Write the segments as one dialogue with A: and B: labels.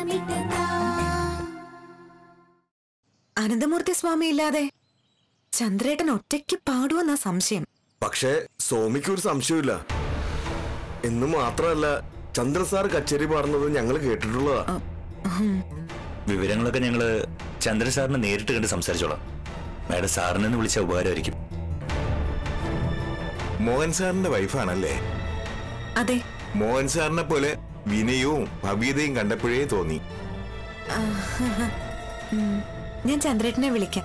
A: താളമിട്ടതാ
B: അനന്തമൂർത്തി സ്വാമി ഇല്ലാതെ ചന്ദ്രേട്ടൻ ഒറ്റയ്ക്ക് പാടുവെന്നാ സംശയം
C: പക്ഷേ സോമിക്ക് ഒരു സംശയമില്ല എന്ന് മാത്രമല്ല ചന്ദ്ര സാർ കച്ചേരി പാടുന്നത് ഞങ്ങൾ കേട്ടിട്ടുള്ളതാ
D: വിവരങ്ങളൊക്കെ ഞങ്ങള് ചന്ദ്ര സാറിനെ നേരിട്ട് കണ്ട് സംസാരിച്ചോളാം മാഡം സാറിനെ വിളിച്ച ഉപകാരമായിരിക്കും
E: മോഹൻ സാറിന്റെ വൈഫാണല്ലേ
B: അതെ
E: മോഹൻ സാറിനെ പോലെ വിനയവും ഭവ്യതയും കണ്ടപ്പോഴേ തോന്നി
B: ഞാൻ ചന്ദ്രേട്ടനെ വിളിക്കാം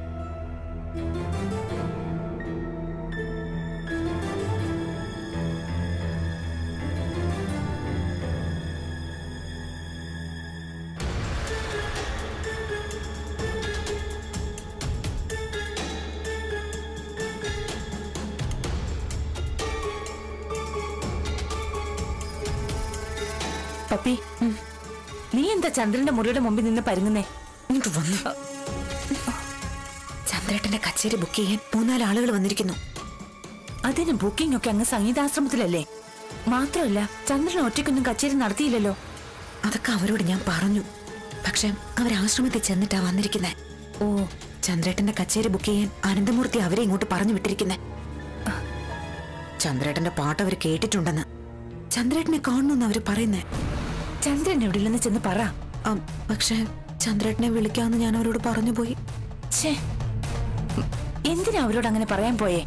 F: പപ്പി നീ എന്താ ചന്ദ്രന്റെ മുറിയുടെ മുമ്പിൽ നിന്ന് പരുങ്ങുന്നേ
B: ഇങ്ങോട്ട് വന്നു ചന്ദ്രേട്ടന്റെ കച്ചേരി ബുക്ക് ചെയ്യാൻ മൂന്നാല് ആളുകൾ വന്നിരിക്കുന്നു
F: അതിന് ബുക്കിംഗ് ഒക്കെ അങ്ങ് സംഗീതാശ്രമത്തിലല്ലേ മാത്രമല്ല ചന്ദ്രൻ ഒറ്റയ്ക്കൊന്നും കച്ചേരി നടത്തിയില്ലല്ലോ
B: അതൊക്കെ അവരോട് ഞാൻ പറഞ്ഞു പക്ഷെ അവർ ആശ്രമത്തിൽ ചെന്നിട്ടാ വന്നിരിക്കുന്നെ ഓ ചന്ദ്രേട്ടന്റെ കച്ചേരി ബുക്ക് ചെയ്യാൻ അനന്തമൂർത്തി അവരെ ഇങ്ങോട്ട് പറഞ്ഞു വിട്ടിരിക്കുന്നെ ചന്ദ്രേട്ടന്റെ പാട്ട് അവർ കേട്ടിട്ടുണ്ടെന്ന് ചന്ദ്രേട്ടനെ കാണണമെന്ന് അവര് പറയുന്നേ
F: ചന്ദ്രൻ എവിടെയില്ലെന്ന് ചെന്ന് പറ
B: അം, പക്ഷെ ചന്ദ്രേട്ടനെ വിളിക്കാമെന്ന് ഞാൻ അവരോട് പറഞ്ഞു പോയി
F: ഛേ എന്തിനാ അവരോട് അങ്ങനെ പറയാൻ പോയേ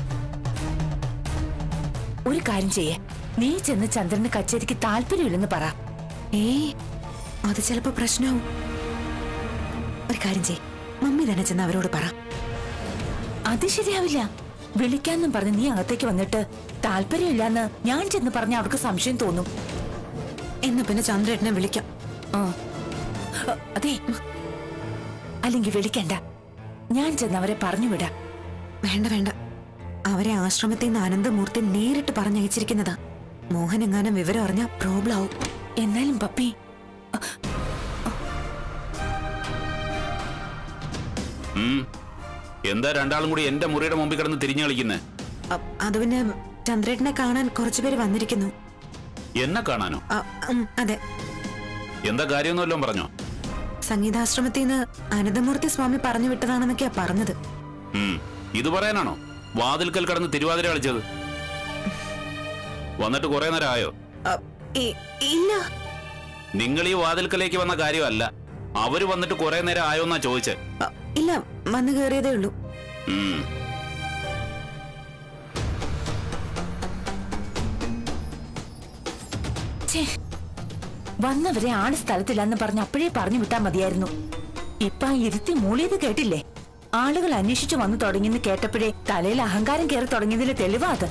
F: ഒരു കാര്യം ചെയ്യേ നീ ചെന്ന് ചന്ദ്രന് കച്ചേരിക്ക് താല്പര്യമില്ലെന്ന് പറ
B: ഏയ് അത് ചിലപ്പോ പ്രശ്നമാവും ഒരു കാര്യം ചെയ് മമ്മി തന്നെ ചെന്ന് അവരോട് പറ
F: അത് ശരിയാവില്ല വിളിക്കാന്നും പറഞ്ഞ് നീ അകത്തേക്ക് വന്നിട്ട് താല്പര്യമില്ലാന്ന് ഞാൻ ചെന്ന് പറഞ്ഞ അവർക്ക് സംശയം തോന്നും
B: എന്നാ പിന്നെ ചന്ദ്രേട്ടനെ വിളിക്കാം
F: ആ. അ, അതെ അല്ലെങ്കിൽ വിളിക്കണ്ട ഞാൻ ചെന്ന് അവരെ പറഞ്ഞു വിടാം
B: വേണ്ട വേണ്ട അവരെ ആശ്രമത്തിൽ നിന്ന് അനന്തമൂർത്തി നേരിട്ട് പറഞ്ഞയച്ചിരിക്കുന്നതാ മോഹൻ എങ്ങാനും വിവരം അറിഞ്ഞ പ്രോബ്ലം ആവും
F: എന്നാലും പപ്പി
G: ഉം. എന്താ രണ്ടാളും കൂടി എന്റെ മുറിയുടെ മുമ്പിൽ കിടന്ന് തിരിഞ്ഞു കളിക്കുന്നേ
B: അ- അത് പിന്നെ ചന്ദ്രേട്ടനെ കാണാൻ കുറച്ചുപേര് വന്നിരിക്കുന്നു
G: എന്നെ കാണാനോ
B: അ, ഉം, അതെ
G: എന്താ കാര്യമൊന്നും വല്ലതും പറഞ്ഞോ
B: സംഗീതാശ്രമത്തിൽ നിന്ന് അനന്തമൂർത്തി സ്വാമി പറഞ്ഞു വിട്ടതാണെന്നൊക്കെയാ പറഞ്ഞത്
G: ഉം. ഇത് പറയാനാണോ വാതിൽക്കൽ കിടന്ന് തിരുവാതിര കളിച്ചത് വന്നിട്ട് കുറെ നേരം ആയോ
B: അ, ഇ- ഇല്ല
G: നിങ്ങൾ ഈ വാതിൽക്കലേക്ക് വന്ന കാര്യമല്ല അവര് വന്നിട്ട് കുറെ നേരം ആയോ എന്നാ ചോദിച്ചേ
B: അ, ഇല്ല വന്നു കയറിയതേ ഉള്ളൂ
G: ഉം.
F: ഛേ, വന്നവരെ ആള് സ്ഥലത്തില്ലെന്ന് പറഞ്ഞ് അപ്പോഴേ പറഞ്ഞു വിട്ടാ മതിയായിരുന്നു ഇപ്പൊ ആ ഇരുത്തി മൂളിയത് കേട്ടില്ലേ ആളുകൾ അന്വേഷിച്ചു വന്നു തുടങ്ങിയെന്ന് കേട്ടപ്പോഴേ തലയിൽ അഹങ്കാരം കയറി തുടങ്ങിയതിന്റെ തെളിവാ അത്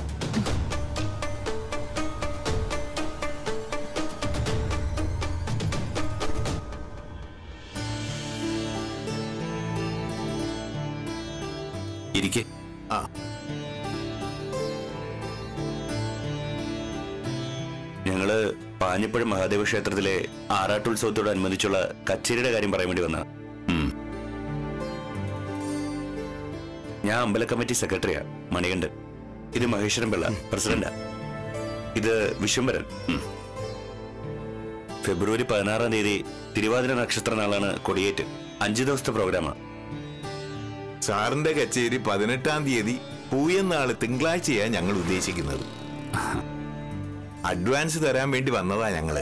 G: ഇരിക്കെ
E: ആ
D: ഞങ്ങള് പാഞ്ഞപ്പുഴം മഹാദേവ ക്ഷേത്രത്തിലെ ആറാട്ടുത്സവത്തോടനുബന്ധിച്ചുള്ള കച്ചേരിയുടെ കാര്യം പറയാൻ വേണ്ടി വന്ന ഞാൻ അമ്പല കമ്മിറ്റി സെക്രട്ടറിയാ മണികണ്ഠൻ ഇത് മഹേശ്വരൻ പിള്ള പ്രസിഡന്റാ ഇത് വിശ്വംഭരൻ ഉം. ഫെബ്രുവരി പതിനാറാം തീയതി തിരുവാതിര നക്ഷത്ര നാളാണ് കൊടിയേറ്റ് അഞ്ചു ദിവസത്തെ പ്രോഗ്രാമാ
E: സാറിന്റെ കച്ചേരി പതിനെട്ടാം തീയതി പൂയന്നാള് തിങ്കളാഴ്ചയാ ഞങ്ങൾ ഉദ്ദേശിക്കുന്നത് അഡ്വാൻസ് തരാൻ വേണ്ടി വന്നതാ ഞങ്ങള്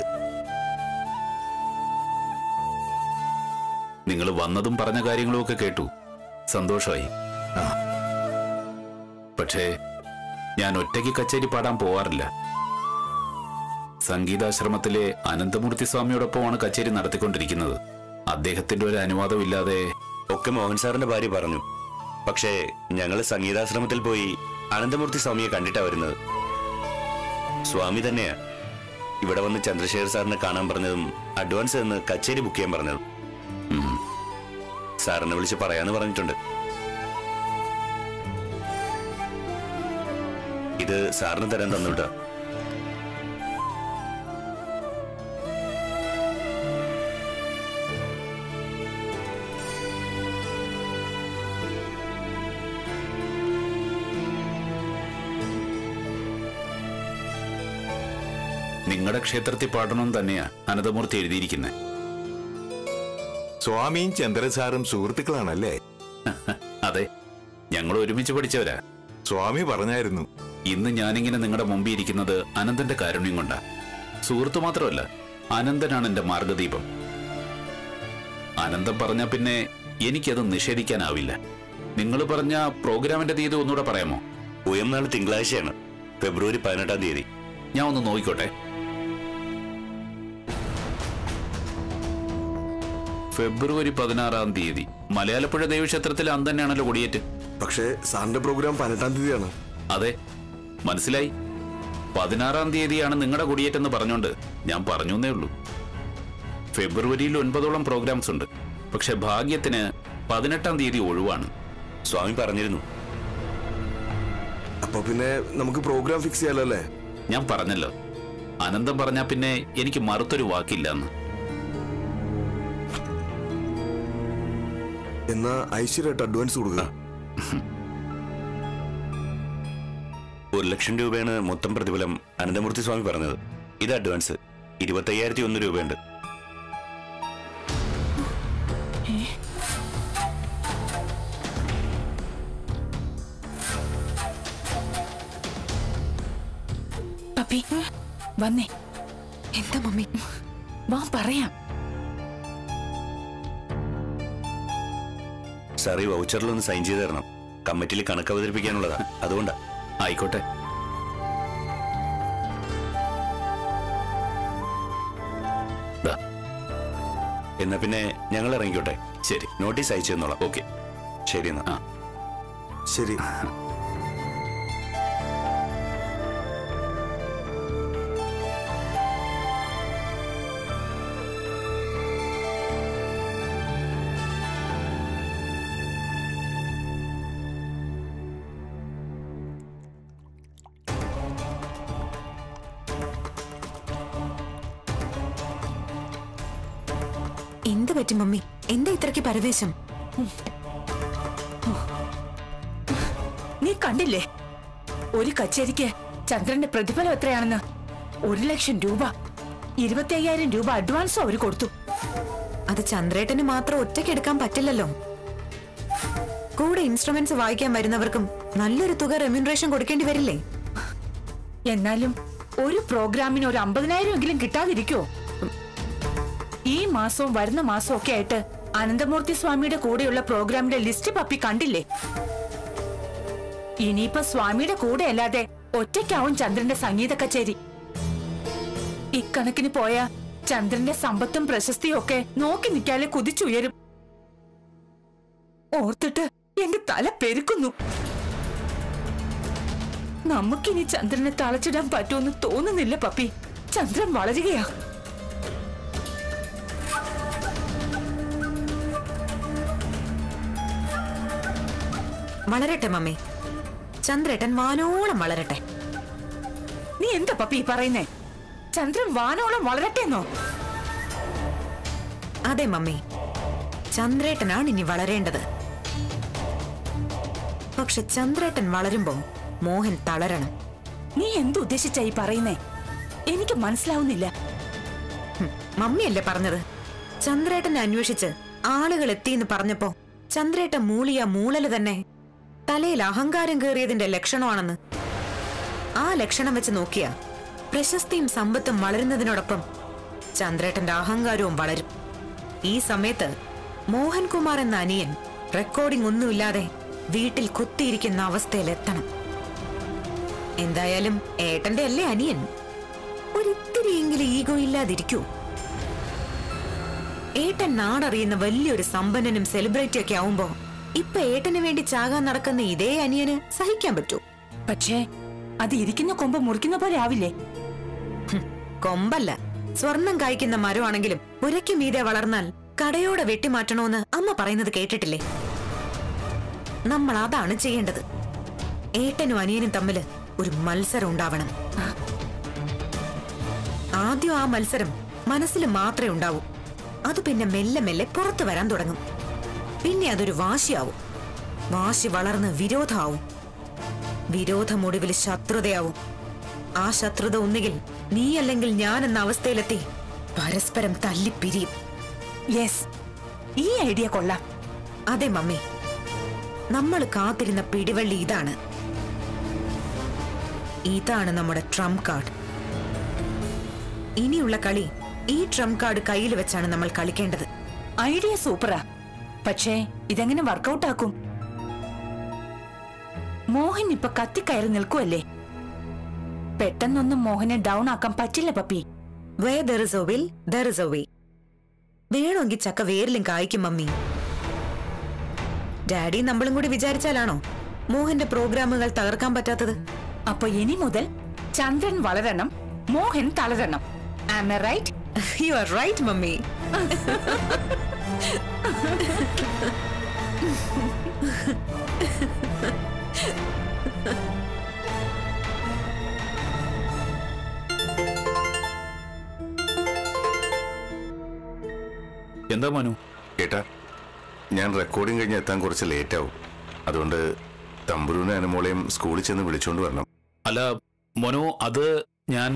G: നിങ്ങൾ വന്നതും പറഞ്ഞ കാര്യങ്ങളും ഒക്കെ കേട്ടു സന്തോഷമായി
E: ആ.
G: പക്ഷേ ഞാൻ ഒറ്റയ്ക്ക് കച്ചേരി പാടാൻ പോവാറില്ല സംഗീതാശ്രമത്തിലെ അനന്തമൂർത്തി സ്വാമിയോടൊപ്പമാണ് കച്ചേരി നടത്തിക്കൊണ്ടിരിക്കുന്നത് അദ്ദേഹത്തിന്റെ ഒരു അനുവാദം ഇല്ലാതെ
D: ഒക്കെ മോഹൻ സാറിന്റെ ഭാര്യ പറഞ്ഞു പക്ഷേ ഞങ്ങൾ സംഗീതാശ്രമത്തിൽ പോയി അനന്തമൂർത്തി സ്വാമിയെ കണ്ടിട്ടാ വരുന്നത് സ്വാമി തന്നെയാ ഇവിടെ വന്ന് ചന്ദ്രശേഖർ സാറിനെ കാണാൻ പറഞ്ഞതും അഡ്വാൻസ് എന്ന് കച്ചേരി ബുക്ക് ചെയ്യാൻ പറഞ്ഞതും ഉം. സാറിനെ വിളിച്ച് പറയാന്ന് പറഞ്ഞിട്ടുണ്ട് ഇത് സാറിന് തരാൻ തന്നുട്ടാ
G: നിങ്ങളുടെ ക്ഷേത്രത്തിൽ പാടണം തന്നെയാ അനന്തമൂർത്തി എഴുതിയിരിക്കുന്നത്
E: സ്വാമിയും ചന്ദ്രസാറും സുഹൃത്തുക്കളാണല്ലേ
G: അതെ ഞങ്ങൾ ഒരുമിച്ച് പഠിച്ചവരാ
E: സ്വാമി പറഞ്ഞായിരുന്നു
G: ഇന്ന് ഞാനിങ്ങനെ നിങ്ങളുടെ മുമ്പിൽ ഇരിക്കുന്നത് അനന്തന്റെ കാരുണ്യം കൊണ്ടാ സുഹൃത്തു മാത്രമല്ല അനന്തനാണ് എന്റെ മാർഗദീപം അനന്തം പറഞ്ഞ പിന്നെ എനിക്കത് നിഷേധിക്കാനാവില്ല നിങ്ങൾ പറഞ്ഞ പ്രോഗ്രാമിന്റെ തീയതി ഒന്നുകൂടെ പറയാമോ
D: ഉയം നാൾ തിങ്കളാഴ്ചയാണ് ഫെബ്രുവരി പതിനെട്ടാം തീയതി
G: ഞാൻ ഒന്ന് നോക്കിക്കോട്ടെ ഫെബ്രുവരി പതിനാറാം തീയതി മലയാളപ്പുഴ ദേവീക്ഷേത്രത്തിൽ അന്ന് തന്നെയാണല്ലോ കൊടിയേറ്റ്
C: പക്ഷേ സാറിന്റെ പ്രോഗ്രാം പതിനെട്ടാം തീയതിയാണ്
G: അതെ മനസ്സിലായി പതിനാറാം തീയതിയാണ് നിങ്ങളുടെ കൊടിയേറ്റെന്ന് പറഞ്ഞോണ്ട് ഞാൻ പറഞ്ഞു എന്നേ ഉള്ളൂ ഫെബ്രുവരിയിൽ ഒൻപതോളം പ്രോഗ്രാംസ് ഉണ്ട് പക്ഷെ ഭാഗ്യത്തിന് പതിനെട്ടാം തീയതി ഒഴിവാണ്
D: സ്വാമി പറഞ്ഞിരുന്നു
C: അപ്പൊ പിന്നെ നമുക്ക് പ്രോഗ്രാം ഫിക്സ് ചെയ്യാലോ അല്ലേ
G: ഞാൻ പറഞ്ഞല്ലോ അനന്തം പറഞ്ഞാ പിന്നെ എനിക്ക് മറുത്തൊരു വാക്കില്ലെന്ന്
C: എന്നാ ഐശ്വര്യമായിട്ട് അഡ്വാൻസ് കൊടുക്കുക
D: ഒരു ലക്ഷം രൂപയാണ് മൊത്തം പ്രതിഫലം അനന്തമൂർത്തി സ്വാമി പറഞ്ഞത് ഇത് അഡ്വാൻസ് ഇരുപത്തയ്യായിരത്തി ഒന്ന് രൂപയുണ്ട്
F: പപ്പി വന്നേ
B: എന്താ മമ്മി
F: വാ പറയാം
D: സാർ ഈ വൗച്ചറിലൊന്ന് സൈൻ ചെയ്ത് തരണം കമ്മിറ്റിയിൽ കണക്ക് അവതരിപ്പിക്കാനുള്ളതാ അതുകൊണ്ടാ
G: ആയിക്കോട്ടെ ദാ,
D: എന്നാ പിന്നെ ഞങ്ങൾ ഇറങ്ങിക്കോട്ടെ
G: ശരി
D: നോട്ടീസ് അയച്ചു തന്നോളാം
G: ഓക്കെ
D: ശരി എന്നാ
G: ആ
C: ശരി
B: എന്ത് പറ്റി മമ്മി എന്താ ഇത്രയ്ക്ക് പരവേശം
F: നീ കണ്ടില്ലേ ഒരു കച്ചേരിക്ക് ചന്ദ്രന്റെ പ്രതിഫലം എത്രയാണെന്ന് ഒരു ലക്ഷം രൂപ ഇരുപത്തി അയ്യായിരം രൂപ അഡ്വാൻസും അവര് കൊടുത്തു
B: അത് ചന്ദ്രേട്ടന് മാത്രം ഒറ്റയ്ക്ക് എടുക്കാൻ പറ്റില്ലല്ലോ കൂടെ ഇൻസ്ട്രുമെന്റ്സ് വായിക്കാൻ വരുന്നവർക്കും നല്ലൊരു തുക റെമ്യൂണറേഷൻ കൊടുക്കേണ്ടി വരില്ലേ
F: എന്നാലും ഒരു പ്രോഗ്രാമിന് ഒരു അമ്പതിനായിരം എങ്കിലും കിട്ടാതിരിക്കോ ഈ മാസവും വരുന്ന മാസവും ഒക്കെ ആയിട്ട് അനന്തമൂർത്തി സ്വാമിയുടെ കൂടെയുള്ള പ്രോഗ്രാമിന്റെ ലിസ്റ്റ് പപ്പി കണ്ടില്ലേ ഇനിയിപ്പോ സ്വാമിയുടെ കൂടെ അല്ലാതെ ഒറ്റയ്ക്കാവും ചന്ദ്രന്റെ സംഗീത കച്ചേരി ഇക്കണക്കിന് പോയ ചന്ദ്രന്റെ സമ്പത്തും പ്രശസ്തിയും ഒക്കെ നോക്കി നിൽക്കാതെ കുതിച്ചുയരും ഓർത്തിട്ട് എന്റെ തല പെരുക്കുന്നു നമുക്കിനി ചന്ദ്രനെ തളച്ചിടാൻ പറ്റുമെന്ന് തോന്നുന്നില്ല പപ്പി ചന്ദ്രൻ വളരുകയാ
B: വളരട്ടെ മമ്മി ചന്ദ്രേട്ടൻ വാനോളം വളരട്ടെ
F: നീ എന്താ പപ്പി ഈ പറയുന്നേ ചന്ദ്രൻ വാനോളം വളരട്ടെന്നോ
B: അതെ മമ്മി ചന്ദ്രേട്ടനാണ് ഇനി വളരേണ്ടത് പക്ഷെ ചന്ദ്രേട്ടൻ വളരുമ്പോ മോഹൻ തളരണം
F: നീ എന്തുദ്ദേശിച്ചാ ഈ പറയുന്നേ എനിക്ക് മനസ്സിലാവുന്നില്ല
B: ഹും, മമ്മിയല്ലേ പറഞ്ഞത് ചന്ദ്രേട്ടനെ അന്വേഷിച്ച് ആളുകൾ എത്തിയെന്ന് പറഞ്ഞപ്പോ ചന്ദ്രേട്ടൻ മൂളിയ മൂളല് തന്നെ തലയിൽ അഹങ്കാരം കയറിയതിന്റെ ലക്ഷണമാണെന്ന് ആ ലക്ഷണം വെച്ച് നോക്കിയ പ്രശസ്തിയും സമ്പത്തും വളരുന്നതിനോടൊപ്പം ചന്ദ്രേട്ടന്റെ അഹങ്കാരവും വളരും ഈ സമയത്ത് മോഹൻകുമാർ എന്ന അനിയൻ റെക്കോർഡിംഗ് ഒന്നുമില്ലാതെ വീട്ടിൽ കുത്തിയിരിക്കുന്ന അവസ്ഥയിലെത്തണം എന്തായാലും ഏട്ടന്റെ അല്ലേ അനിയൻ ഒരിത്തിരിയെങ്കിലും ഈഗോ ഇല്ലാതിരിക്കൂ ഏട്ടൻ നാടറിയുന്ന വലിയൊരു സമ്പന്നനും സെലിബ്രിറ്റി ഒക്കെ ആവുമ്പോ ഇപ്പൊ ഏട്ടന് വേണ്ടി ചാകാൻ നടക്കുന്ന ഇതേ അനിയന് സഹിക്കാൻ പറ്റൂ
F: പക്ഷേ അത് ഇരിക്കുന്ന കൊമ്പ് മുറിക്കുന്ന പോലെ ആവില്ലേ
B: ഹും, കൊമ്പല്ല സ്വർണം കായ്ക്കുന്ന മരമാണെങ്കിലും ഉരയ്ക്ക് മീതെ വളർന്നാൽ കടയോടെ വെട്ടിമാറ്റണോന്ന് അമ്മ പറയുന്നത് കേട്ടിട്ടില്ലേ നമ്മൾ അതാണ് ചെയ്യേണ്ടത് ഏട്ടനും അനിയനും തമ്മില് ഒരു മത്സരം ഉണ്ടാവണം ആദ്യം ആ മത്സരം മനസ്സിൽ മാത്രമേ ഉണ്ടാവൂ അത് പിന്നെ മെല്ലെ മെല്ലെ പുറത്തു വരാൻ തുടങ്ങും പിന്നെ അതൊരു വാശിയാവും വാശി വളർന്ന് വിരോധമാവും വിരോധം ഒടുവിൽ ശത്രുതയാവും ആ ശത്രുത ഒന്നുകിൽ നീ അല്ലെങ്കിൽ ഞാൻ എന്ന അവസ്ഥയിലെത്തി പരസ്പരം തല്ലിപ്പിരിയും
F: യെസ് ഈ ഐഡിയ കൊള്ളാം
B: അതെ മമ്മി നമ്മൾ കാത്തിരുന്ന പിടിവള്ളി ഇതാണ് ഇതാണ് നമ്മുടെ ട്രംപ് കാർഡ് ഇനിയുള്ള കളി ഈ ട്രംപ് കാർഡ് കയ്യിൽ വെച്ചാണ് നമ്മൾ കളിക്കേണ്ടത്
F: ഐഡിയ സൂപ്പറാ പക്ഷേ ഇതെങ്ങനെ വർക്കൗട്ട് ആക്കും മോഹൻ ഇപ്പൊ കത്തിക്കയറി നിൽക്കുവല്ലേ പെട്ടെന്നൊന്നും മോഹനെ ഡൗൺ ആക്കാൻ പറ്റില്ല പപ്പി
B: way there is a will there is a way വേണമെങ്കിൽ ചക്ക വേരിലും കായ്ക്കും മമ്മി ഡാഡി നമ്മളും കൂടി വിചാരിച്ചാലാണോ മോഹന്റെ പ്രോഗ്രാമുകൾ തകർക്കാൻ പറ്റാത്തത്
F: അപ്പൊ ഇനി മുതൽ ചന്ദ്രൻ വളരണം മോഹൻ തളരണം am I right
B: you are right mummy
G: എന്താ മനു
E: കേട്ടാ ഞാൻ റെക്കോർഡിംഗ് കഴിഞ്ഞ് എത്താൻ കുറച്ച് ലേറ്റ് ആവും അതുകൊണ്ട് തമ്പുരുവിനെ അനുമോളെയും സ്കൂളിൽ ചെന്ന് വിളിച്ചോണ്ട് വരണം
G: അല്ല മനു അത് ഞാൻ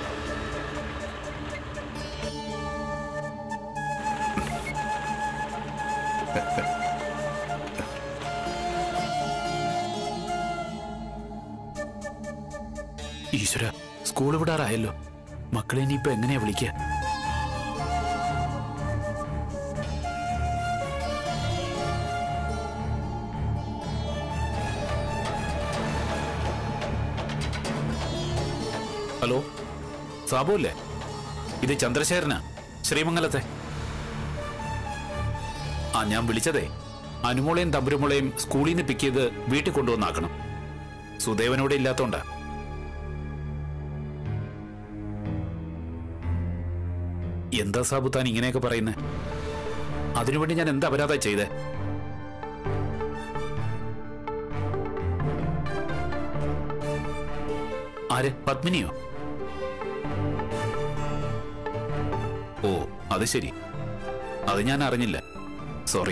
G: ഈശ്വര സ്കൂൾ വിടാറായല്ലോ മക്കളെ ഇനിയിപ്പോ എങ്ങനെയാ വിളിക്കുക ഹലോ സാബു അല്ലേ ഇത് ചന്ദ്രശേഖരനാ ശ്രീമംഗലത്തെ ആ ഞാൻ വിളിച്ചതേ അനുമോളെയും തമ്പുരുമോളെയും സ്കൂളിൽ നിന്ന് പിക്ക് ചെയ്ത് വീട്ടിൽ കൊണ്ടുവന്നാക്കണം സുദേവനോടെ ഇല്ലാത്തോണ്ടാ എന്താ സാബു താൻ ഇങ്ങനെയൊക്കെ പറയുന്നേ അതിനുവേണ്ടി ഞാൻ എന്താ അപരാധ ചെയ്തേ ആര് പത്മിനിയോ ഓ അത് ശരി അത് ഞാൻ അറിഞ്ഞില്ല സോറി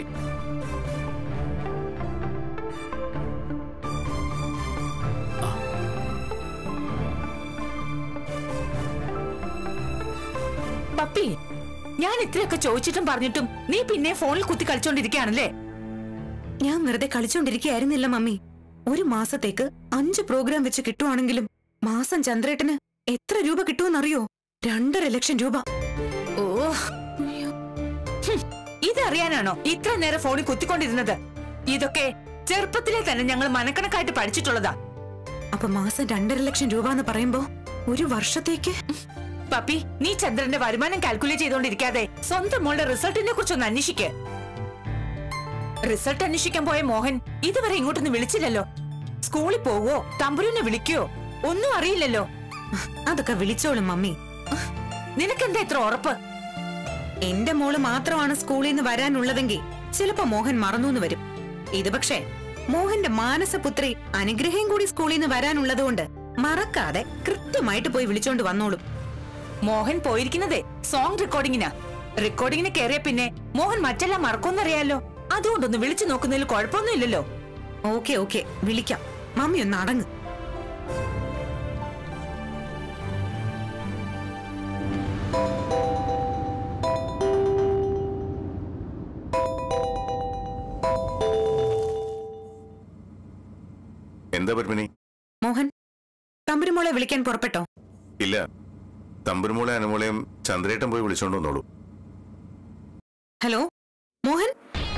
F: പപ്പി ഞാൻ ഇത്രയൊക്കെ ചോദിച്ചിട്ടും പറഞ്ഞിട്ടും നീ പിന്നെ ഫോണിൽ കുത്തി കളിച്ചോണ്ടിരിക്കുകയാണല്ലേ
B: ഞാൻ വെറുതെ കളിച്ചോണ്ടിരിക്കുകയായിരുന്നില്ല മമ്മി ഒരു മാസത്തേക്ക് അഞ്ച് പ്രോഗ്രാം വെച്ച് കിട്ടുവാണെങ്കിലും മാസം ചന്ദ്രേട്ടന് എത്ര രൂപ കിട്ടുമെന്നറിയോ രണ്ടര ലക്ഷം രൂപ
F: ഓ ഹും, ഇതറിയാനാണോ ഇത്ര നേരം ഫോണിൽ കുത്തിക്കൊണ്ടിരുന്നത് ഇതൊക്കെ ചെറുപ്പത്തിലെ തന്നെ ഞങ്ങൾ മനക്കണക്കായിട്ട് പഠിച്ചിട്ടുള്ളതാ
B: അപ്പൊ മാസം രണ്ടര ലക്ഷം രൂപ എന്ന് പറയുമ്പോ ഒരു വർഷത്തേക്ക്
F: പപ്പി നീ ചന്ദ്രന്റെ വരുമാനം കാൽക്കുലേറ്റ് ചെയ്തോണ്ടിരിക്കാതെ സ്വന്തം മോളുടെ റിസൾട്ടിനെ കുറിച്ചൊന്ന് അന്വേഷിക്ക് റിസൾട്ട് അന്വേഷിക്കാൻ പോയ മോഹൻ ഇതുവരെ ഇങ്ങോട്ടൊന്ന് വിളിച്ചില്ലല്ലോ സ്കൂളിൽ പോവോ തമ്പുരുവിനെ വിളിക്കോ ഒന്നും അറിയില്ലല്ലോ
B: അതൊക്കെ വിളിച്ചോളും മമ്മി
F: നിനക്കെന്താ ഇത്ര ഉറപ്പ്
B: എന്റെ മോള് മാത്രമാണ് സ്കൂളിൽ നിന്ന് വരാനുള്ളതെങ്കിൽ ചിലപ്പോ മോഹൻ മറന്നു വരും ഇത് പക്ഷേ മോഹന്റെ മാനസപുത്രി അനുഗ്രഹം കൂടി സ്കൂളിൽ നിന്ന് വരാനുള്ളതുകൊണ്ട് മറക്കാതെ കൃത്യമായിട്ട് പോയി വിളിച്ചോണ്ട് വന്നോളും
F: മോഹൻ പോയിരിക്കുന്നതേ സോങ് റെക്കോർഡിങ്ങിനാ റെക്കോർഡിങ്ങിന് കയറിയ പിന്നെ മോഹൻ മറ്റെല്ലാം മറക്കുമെന്നറിയാലോ അതുകൊണ്ടൊന്ന് വിളിച്ചു നോക്കുന്നതിൽ കുഴപ്പമൊന്നുമില്ലല്ലോ
B: ഓക്കെ ഓക്കെ വിളിക്കാം മമ്മി ഒന്ന് അടങ്ങ്
E: എന്താ പത്മിനി
B: മോഹൻ തമ്പുരുമോളെ വിളിക്കാൻ പുറപ്പെട്ടോ
E: ഇല്ല തമ്പുരുമോളെ അനുമോളെയും ചന്ദ്രേട്ടൻ പോയി വിളിച്ചോണ്ട് വന്നോളൂ
B: ഹലോ മോഹൻ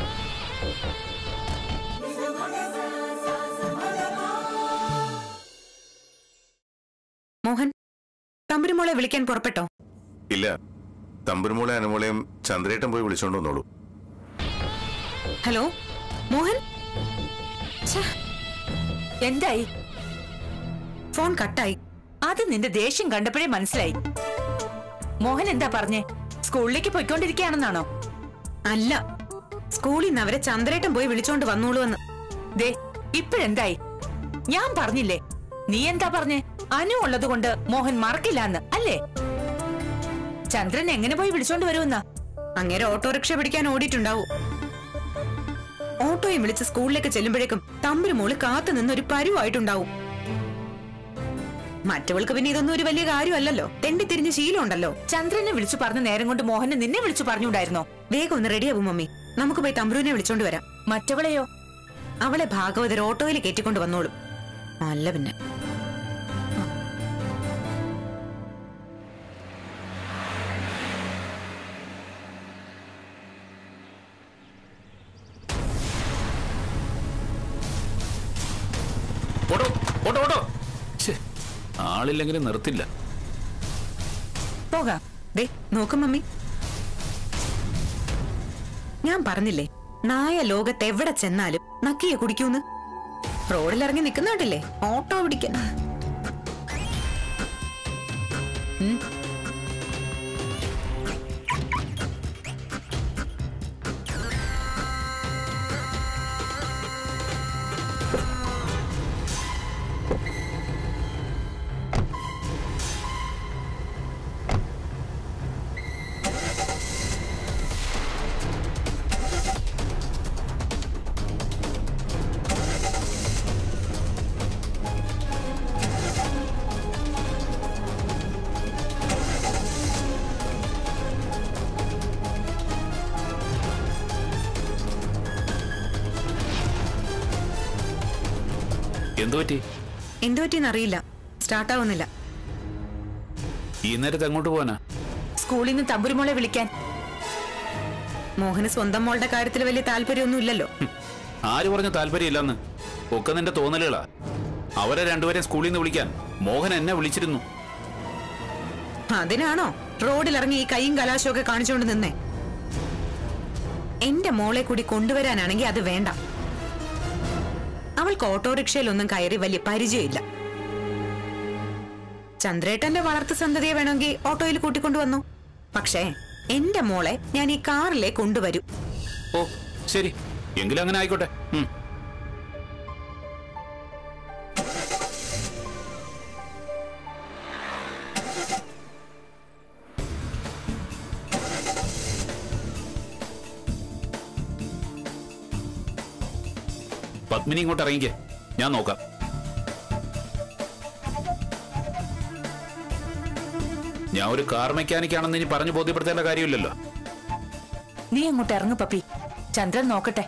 B: മോഹൻ തമ്പുരുമോളെ വിളിക്കാൻ പുറപ്പെട്ടോ
E: ഇല്ല തമ്പുരുമോളെ അനുമോളെയും ചന്ദ്രേട്ടൻ പോയി വിളിച്ചോണ്ട് വന്നോളൂ
B: ഹലോ മോഹൻ ഛെ,
F: എന്തായി
B: ഫോൺ കട്ടായി
F: അത് നിന്റെ ദേഷ്യം കണ്ടപ്പോഴേ മനസ്സിലായി മോഹൻ എന്താ പറഞ്ഞേ സ്കൂളിലേക്ക് പോയിക്കൊണ്ടിരിക്കുകയാണെന്നാണോ
B: അല്ല സ്കൂളിൽ നിന്ന് അവരെ ചന്ദ്രേട്ടൻ പോയി വിളിച്ചോണ്ട് വന്നോളൂ എന്ന്
F: ദേ ഇപ്പോഴെന്തായി ഞാൻ പറഞ്ഞില്ലേ നീ എന്താ പറഞ്ഞേ അനു ഉള്ളത് കൊണ്ട് മോഹൻ മറക്കില്ലാന്ന് അല്ലേ ചന്ദ്രൻ എങ്ങനെ പോയി വിളിച്ചോണ്ട് വരുമെന്നാ
B: അങ്ങേരെ ഓട്ടോറിക്ഷ പിടിക്കാൻ ഓടിയിട്ടുണ്ടാവൂ ഓട്ടോയും വിളിച്ച് സ്കൂളിലേക്ക് ചെല്ലുമ്പോഴേക്കും തമ്പുരുമോള് കാത്തു നിന്ന് ഒരു പരുവായിട്ടുണ്ടാവും മറ്റവൾക്ക് പിന്നെ ഇതൊന്നും ഒരു വലിയ കാര്യമല്ലല്ലോ തെണ്ടി തിരിഞ്ഞ് ശീലമുണ്ടല്ലോ
F: ചന്ദ്രനെ വിളിച്ചു പറഞ്ഞ നേരം കൊണ്ട് മോഹനെ നിന്നെ വിളിച്ചു പറഞ്ഞുണ്ടായിരുന്നോ
B: വേഗം ഒന്ന് റെഡിയാവും മമ്മി നമുക്ക് പോയി തമ്പ്രുവിനെ വിളിച്ചോണ്ട് വരാം
F: മറ്റവളെയോ
B: അവളെ ഭാഗവതർ ഓട്ടോയിൽ കയറ്റിക്കൊണ്ട് വന്നോളും അല്ല പിന്നെ
G: ഓട്ടോ ഓട്ടോ ഓട്ടോ ഛെ, ആളില്ലെങ്കിലും നിർത്തില്ല
F: പോകാം
B: ദേ നോക്കും മമ്മി ഞാൻ പറഞ്ഞില്ലേ നായ ലോകത്ത് എവിടെ ചെന്നാലും നക്കിയെ കുടിക്കൂന്ന് റോഡിലിറങ്ങി നിൽക്കുന്നുണ്ടല്ലേ ഓട്ടോ പിടിക്കാൻ ഉം.
G: എന്തു പറ്റി
B: എന്തു പറ്റിയെന്ന് അറിയില്ല സ്റ്റാർട്ട് ആവുന്നില്ല
G: ഈ നേരത്തെ എങ്ങോട്ട് പോവാനാ
F: സ്കൂളിൽ നിന്ന് തമ്പുരുമോളെ വിളിക്കാൻ
B: മോഹന് സ്വന്തം മോളുടെ കാര്യത്തിൽ വലിയ താല്പര്യമൊന്നും ഇല്ലല്ലോ
G: ഹും, ആര് പറഞ്ഞ താല്പര്യമില്ലെന്ന് ഒക്കെ നിന്റെ തോന്നലുകളാ അവരെ രണ്ടുപേരെയും സ്കൂളിൽ നിന്ന് വിളിക്കാൻ മോഹൻ എന്നെ വിളിച്ചിരുന്നു
B: അതിനാണോ റോഡിലിറങ്ങി ഈ കൈയും കലാശവും ഒക്കെ കാണിച്ചുകൊണ്ട് നിന്നേ എന്റെ മോളെ കൂടി കൊണ്ടുവരാനാണെങ്കിൽ അത് വേണ്ട അവൾക്ക് ഓട്ടോറിക്ഷയിലൊന്നും കയറി വലിയ പരിചയമില്ല ചന്ദ്രേട്ടന്റെ വളർത്തു സന്തതിയെ വേണമെങ്കിൽ ഓട്ടോയിൽ കൂട്ടിക്കൊണ്ടുവന്നു പക്ഷേ എന്റെ മോളെ ഞാൻ ഈ കാറിലെ കൊണ്ടുവരൂ
G: ഓ ശരി എങ്കിലും അങ്ങനെ ആയിക്കോട്ടെ ഉം. പത്മിനി ഇങ്ങോട്ട് ഇറങ്ങിക്കേ ഞാൻ നോക്കാം ഞാൻ ഒരു കാർ മെക്കാനിക്കാണെന്ന് ഇനി പറഞ്ഞു ബോധ്യപ്പെടുത്തേണ്ട കാര്യമില്ലല്ലോ
F: നീ അങ്ങോട്ട് ഇറങ്ങു പപ്പി ചന്ദ്രൻ നോക്കട്ടെ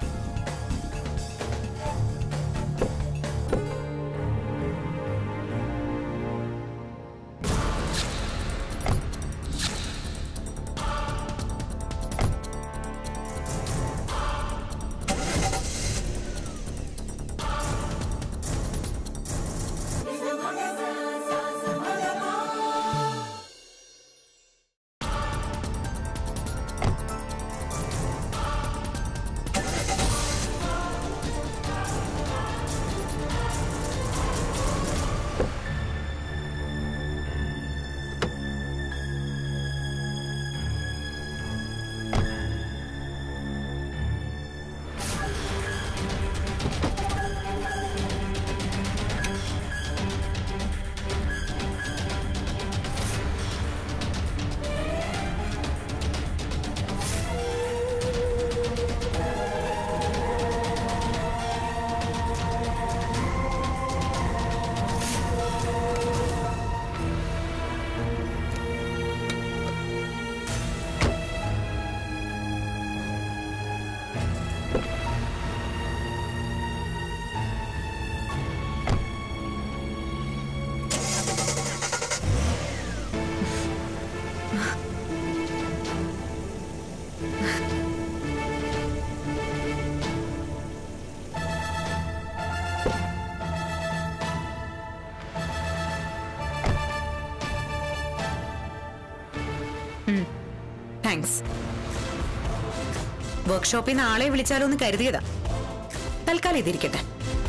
B: താങ്ക്സ് വർക്ക്ഷോപ്പിൽ നിന്ന് ആളെ വിളിച്ചാലോ എന്ന് കരുതിയതാ തൽക്കാലം ഇതിരിക്കട്ടെ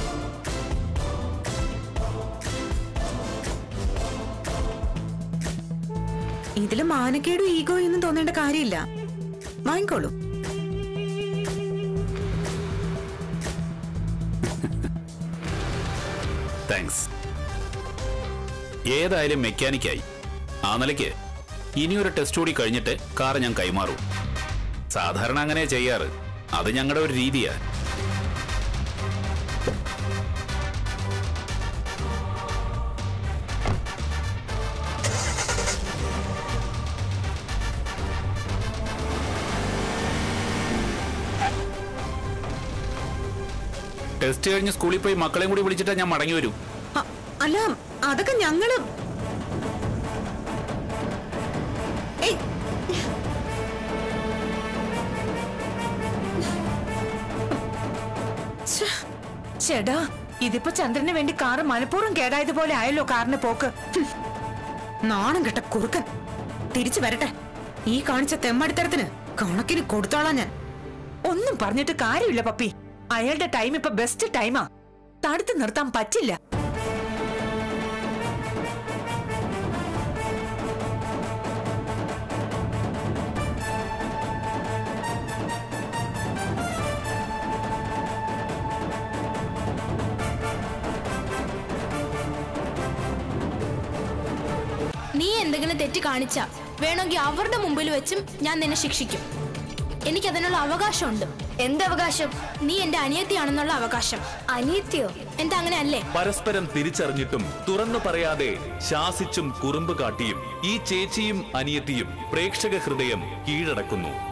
B: ഇതില് മാനക്കേടും ഈഗോ ഒന്നും തോന്നേണ്ട കാര്യമില്ല വാങ്ങിക്കോളൂ
G: താങ്ക്സ് ഏതായാലും മെക്കാനിക്കായി ആ നിലയ്ക്ക് ഇനിയൊരു ടെസ്റ്റ് കൂടി കഴിഞ്ഞിട്ട് കാർ ഞാൻ കൈമാറും സാധാരണ അങ്ങനെ ചെയ്യാറ് അത് ഞങ്ങളുടെ ഒരു രീതിയാ ടെസ്റ്റ് കഴിഞ്ഞ് സ്കൂളിൽ പോയി മക്കളെയും കൂടി വിളിച്ചിട്ടാ ഞാൻ മടങ്ങി വരൂ
B: അ- അല്ല അതൊക്കെ ഞങ്ങള് ഏയ്,
F: ഛെ, ചേടാ ഇതിപ്പോ ചന്ദ്രന് വേണ്ടി കാറ് മനഃപൂർവ്വം കേടായതുപോലെ ആയല്ലോ കാറിന് പോക്ക്
B: ഹും, നാണം കെട്ട കുറുക്കൻ തിരിച്ചു വരട്ടെ ഈ കാണിച്ച തെമ്മടിത്തരത്തിന് കണക്കിന് കൊടുത്തോളാം ഞാൻ
F: ഒന്നും പറഞ്ഞിട്ട് കാര്യമില്ല പപ്പി അയാളുടെ ടൈം ഇപ്പൊ ബെസ്റ്റ് ടൈമാ തടുത്തു നിർത്താൻ പറ്റില്ല
A: നീ എന്തെങ്കിലും തെറ്റ് കാണിച്ച വേണമെങ്കിൽ അവരുടെ മുമ്പിൽ വെച്ചും ഞാൻ നിന്നെ ശിക്ഷിക്കും എനിക്കതിനുള്ള അവകാശമുണ്ട് എന്ത് അവകാശം നീ എന്റെ അനിയത്തിയാണെന്നുള്ള അവകാശം അനിയത്തിയോ എന്താ അങ്ങനെ അല്ലേ
H: പരസ്പരം തിരിച്ചറിഞ്ഞിട്ടും തുറന്നു പറയാതെ ശാസിച്ചും കുറുമ്പ് കാട്ടിയും ഈ ചേച്ചിയും അനിയത്തിയും പ്രേക്ഷക ഹൃദയം കീഴടക്കുന്നു